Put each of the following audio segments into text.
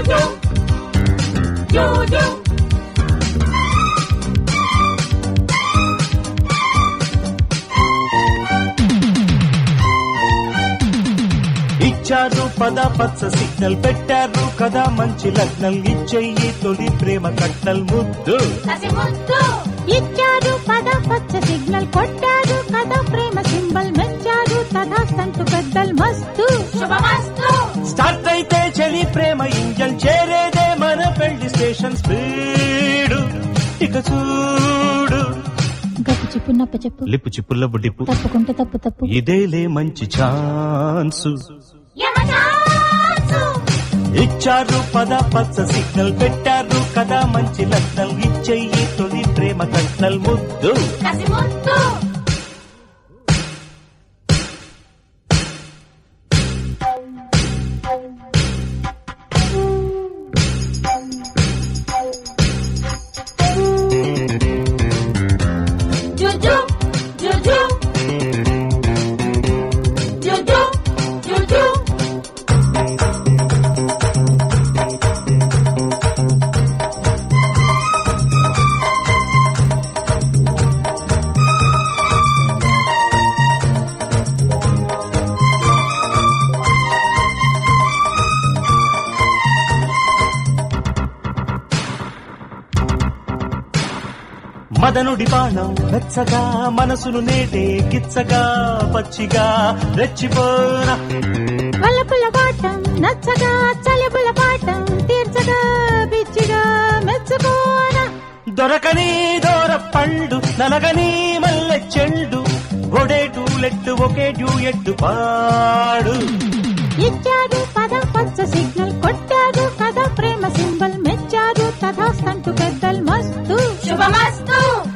జూజు జూజు ఇచ్చారు పద పచ్చ సిగ్నల్ పెట్టారు కదా మంచి లగ్నల్ ఇచ్చెయ్యి తొలి ప్రేమ కట్టల్ ముద్దు కసి ముద్దు ఇచ్చారు పద పచ్చ సిగ్నల్ కొట్టారు కదా ప్రేమ సింబల్ మెచ్చారు తదాస్తంటు పెద్దల్ మస్తు శుభమస్తు స్టార్ట్ అయితే చలి ప్రేమ ఇంజన్ చేరేదే మన పెళ్లి స్టేషన్ స్పీడ్ ఇక చూడు గప్పు చెప్పు నప్ప చెప్పు లిప్పు చిప్పుల బుడ్డిపు తప్పుకుంటే తప్పు తప్పు ఇదేలే మంచి ఛాన్సు యమచాసు ఇచ్చారు పద పచ్చ సిగ్నల్ పెట్టారు కదా మంచి లగ్నల్ ఇచ్చెయ్యి తొలి ప్రేమ కట్నల్ ముద్దు కసి ముద్దు జూజు జూజు జూజు జూజు మదనుడి బాణం వెచ్చగా మనసును నేటే కిచ్చగా పచ్చిగా రెచ్చిపోనా వల్లపుల పాఠం నచ్చగా చలిపుల పాఠం తీర్చగా పిచ్చిగా మెచ్చుకోనా దొరకని దూర పండు నలగని మల్లె చెండు ఒడే టూలెట్టు ఒకే డ్యూయెట్టు పాడు ఇచ్చారు పద పచ్చ సిగ్నల్ కొట్టారు కదా ప్రేమ సింబల్ మెచ్చారు తదాస్తంటు పెద్దల్ మస్తు శుభమస్తు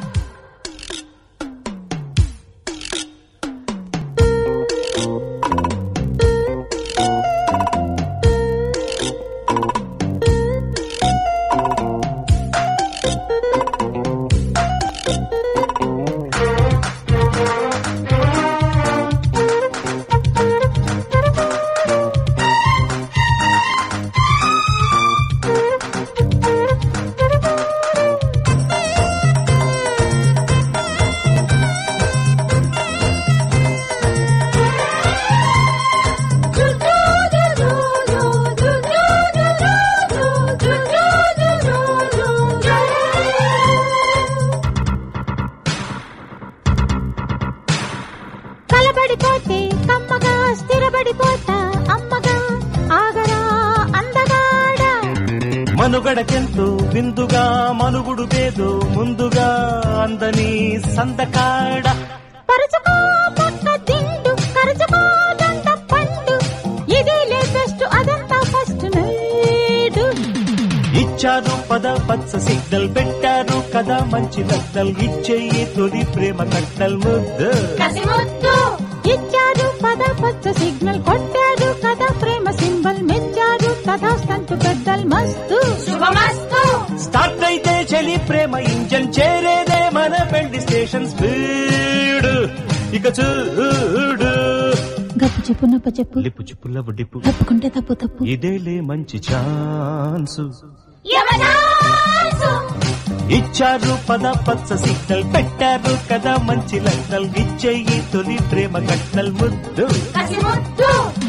కలబడిపోతే కమ్మగా స్థిరపడిపోతా అమ్మగా ఆగరా అందగాడా మనుగడకెంతో విందుగా మనుగుడు పేదో ముందుగా అందని సందకాడ పరుచుకో పక్క దిండు కరుచుకో దండ పండు ఇది లేటెస్ట్ అదంతా ఫస్ట్ నైట్ ఇచ్చారు పద పచ్చ సిగ్నల్ పెట్టారు కదా మంచి లగ్నల్ ఇచ్చేయి తొలి ప్రేమ కట్టల్ ముద్దు ఇచ్చారు పద పచ్చ సిగ్నల్ కొట్టారు కదా ప్రేమ సింబల్ మెచ్చారు తదాస్తంటు పెద్దల్ మస్తు శుభమస్తు స్టార్ట్ అయితే చలి ప్రేమ ఇంజన్ చేరేదే మన పెళ్లి స్టేషన్ స్పీడ్ ఇక చూడు గప్పు చెప్పు నప్ప చెప్పు లిప్పు చిప్పుల వడ్డిపు తప్పుకుంటే తప్పు తప్పు ఇదేలే మంచి ఛాన్సు యమచాసు ఇచ్చారు పద పచ్చ సిగ్నల్ పెట్టారు కదా మంచి లగ్నల్ ఇచ్చేయి తొలి ప్రేమ కట్నల్ ముద్దు కసి ముద్దు